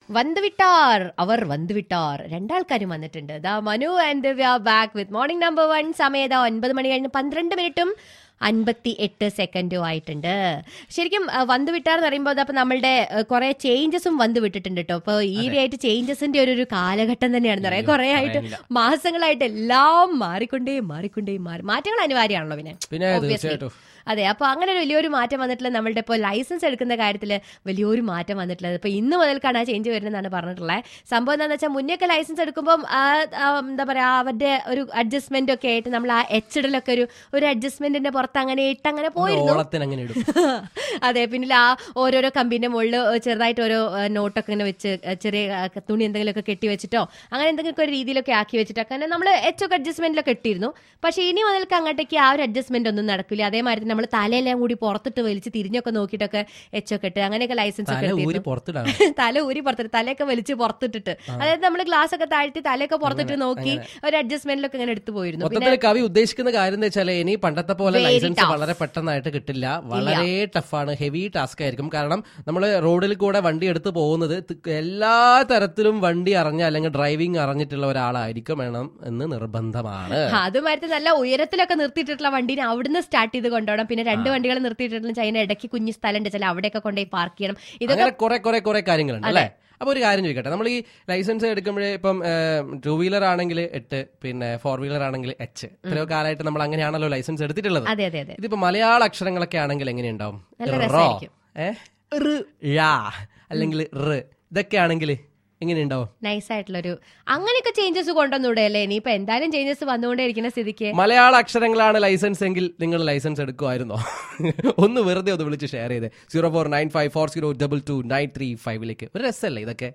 വന്നുവിട്ടാർ അവർ വന്നുവിട്ടാർ രണ്ടാൾക്കാരും വന്നിട്ടുണ്ട് ദാ Manu and we are back with morning number one സമയത്ത് ഒൻപത് മണി കഴിഞ്ഞ് പന്ത്രണ്ട് മിനിറ്റും അൻപത്തി എട്ട് സെക്കൻഡും ആയിട്ടുണ്ട് ശരിക്കും ആ, വന്നു വിട്ടാർന്ന് പറയുമ്പോൾ അതപ്പോൾ നമ്മളുടെ കുറെ ചേഞ്ചസും വന്നു വിട്ടിട്ടുണ്ട് കേട്ടോ അപ്പോൾ ഈയിടെയായിട്ട് ചേഞ്ചസിന്റെ ഒരു ഒരു കാലഘട്ടം തന്നെയാണെന്ന് പറയാം കുറെ ആയിട്ട് മാസങ്ങളായിട്ട് എല്ലാം മാറിക്കൊണ്ടേ മാറിക്കൊണ്ടേ മാറി മാറ്റങ്ങൾ അനിവാര്യമാണല്ലോ പിന്നെ പിന്നെ Obviously. തീർച്ചയായിട്ടും അതെ അപ്പൊ അങ്ങനെ ഒരു വലിയൊരു മാറ്റം വന്നിട്ടുള്ള നമ്മളുടെ ഇപ്പോൾ ലൈസൻസ് എടുക്കുന്ന കാര്യത്തിൽ വലിയൊരു മാറ്റം വന്നിട്ടുള്ളത് ഇപ്പൊ ഇന്ന് മുതൽക്കാണ് ആ ചേഞ്ച് വരുന്നതാണ് പറഞ്ഞിട്ടുള്ളത് സംഭവം എന്താണെന്ന് വെച്ചാൽ മുന്നേക്കെ ലൈസൻസ് എടുക്കുമ്പോൾ ആ, ആ, എന്താ പറയാ അവരുടെ ഒരു അഡ്ജസ്റ്റ്മെന്റ് ഒക്കെ ആയിട്ട് നമ്മൾ ആ എച്ചിടലൊക്കെ ഒരു ഒരു അഡ്ജസ്റ്റ്മെന്റിന്റെ പുറത്ത് അങ്ങനെ ഇട്ട് അങ്ങനെ പോയിരുന്നു ഓളത്തിന് അങ്ങനെ ഇടും അതെ പിന്നെ ആ ഓരോരോ കമ്പിന്റെ മുകളിൽ ചെറുതായിട്ട് ഓരോ ആ, നോട്ടൊക്കെ ഇങ്ങനെ വെച്ച് ആ, ചെറിയ ആ, തുണി എന്തെങ്കിലുമൊക്കെ കെട്ടി വെച്ചിട്ടോ അങ്ങനെ എന്തെങ്കിലുമൊക്കെ ഒരു രീതിയിലൊക്കെ ആക്കി വെച്ചിട്ടോ അങ്ങനെ നമ്മൾ എച്ചൊക്കെ അഡ്ജസ്റ്റ്മെന്റിലൊക്കെ ഇട്ടിരുന്നു പക്ഷേ ഇനി മുതൽക്ക് അങ്ങോട്ടേക്ക് ആ ഒരു അഡ്ജസ്റ്റ്മെന്റ് ഒന്നും നടക്കില്ല അതേമാതിരി നമ്മൾ തലയെല്ലാം കൂടി പുറത്തിട്ട് വലിച്ച് തിരിഞ്ഞൊക്കെ നോക്കിയിട്ടൊക്കെ എച്ചൊക്കെ ഇട്ട് അങ്ങനെയൊക്കെ ലൈസൻസ് ഒക്കെ തല ഊരി എടുത്തിരുന്നു പുറത്തിടാണ് തല ഊരി പുറത്തിട്ട് തലയൊക്കെ വലിച്ച് പുറത്തിട്ടിട്ട് അതായത് നമ്മൾ ഗ്ലാസ് ഒക്കെ താഴ്ത്തി തലയൊക്കെ പുറത്തിട്ട് നോക്കി ഒരു അഡ്ജസ്റ്റ്മെന്റിലൊക്കെ ഇങ്ങനെ എടുത്തു പോയിരുന്നു പിന്നെ മൊത്തത്തിൽ കവി ഉദ്ദേശിക്കുന്ന കാര്യം എന്ന് വെച്ചാൽ ഇനി പണ്ടത്തെ പോലെ Very ലൈസൻസ് tough. വളരെ പെട്ടെന്നായിട്ട് കിട്ടില്ല വളരെ ടഫാണ് ഹെവി ടാസ്ക് ആയിരിക്കും കാരണം നമ്മൾ റോഡിൽ കൂടെ വണ്ടി എടുത്ത് പോകുന്നത് ത് എല്ലാ തരത്തിലും വണ്ടി അറിഞ്ഞ അല്ലെങ്കിൽ ഡ്രൈവിംഗ് അറിഞ്ഞിട്ടുള്ള ഒരാളായിരിക്കും വേണം എന്ന് നിർബന്ധമാണ് അതുമായിട്ട് നല്ല ഉയരത്തിലൊക്കെ നിർത്തിയിട്ടുള്ള വണ്ടീനെ അവിടുന്ന് സ്റ്റാർട്ട് ചെയ്ത് കൊണ്ടുപോകണം പിന്നെ രണ്ട് വണ്ടികൾ നിർത്തിയിട്ടുള്ള അതിന്റെ ഇടയ്ക്ക് കുഞ്ഞു സ്ഥലമുണ്ട് ചില അവിടെയൊക്കെ കൊണ്ടുപോയി പാർക്ക് ചെയ്യണം ഇതൊക്കെ അങ്ങനെ കുറെ കുറെ കുറെ കാര്യങ്ങളുണ്ട് അല്ലേ അപ്പൊ ഒരു കാര്യം ചോദിക്കട്ടെ നമ്മൾ ഈ ലൈസൻസ് എടുക്കുമ്പോഴേ ഇപ്പം ടൂ വീലർ ആണെങ്കിൽ എട്ട് പിന്നെ ഫോർ വീലർ ആണെങ്കിൽ എച്ച് ഇത്രയോ കാലമായിട്ട് നമ്മൾ അങ്ങനെയാണല്ലോ ലൈസൻസ് എടുത്തിട്ടുള്ളത് അതെ അതെ അതെ ഇതിപ്പോ മലയാള അക്ഷരങ്ങളൊക്കെ ആണെങ്കിൽ എങ്ങനെയുണ്ടാവും നല്ല റോ, രസമായിരിക്കും. ഏ? റ്, ഴ, അല്ലെങ്കിൽ റ് ഇതൊക്കെ ആണെങ്കിൽ എങ്ങനെയുണ്ടാവും നൈസ് ആയിട്ടുള്ളൊരു അങ്ങനെയൊക്കെ ചേഞ്ചസ് കൊണ്ടുവന്നൂടെ അല്ലേ ഇനിയിപ്പോ എന്തായാലും ചേഞ്ചസ് വന്നുകൊണ്ടേ ഇരിക്കുന്ന സ്ഥിതിക്ക് മലയാള അക്ഷരങ്ങളാണ് ലൈസൻസ് എങ്കിൽ നിങ്ങൾ ലൈസൻസ് എടുക്കുമായിരുന്നോ ഒന്ന് വെറുതെ ഒന്ന് വിളിച്ച് ഷെയർ ചെയ്ത് zero four nine five four zero double two nine three ഫൈവിലേക്ക് ഒരു രസമല്ലേ ഇതൊക്കെ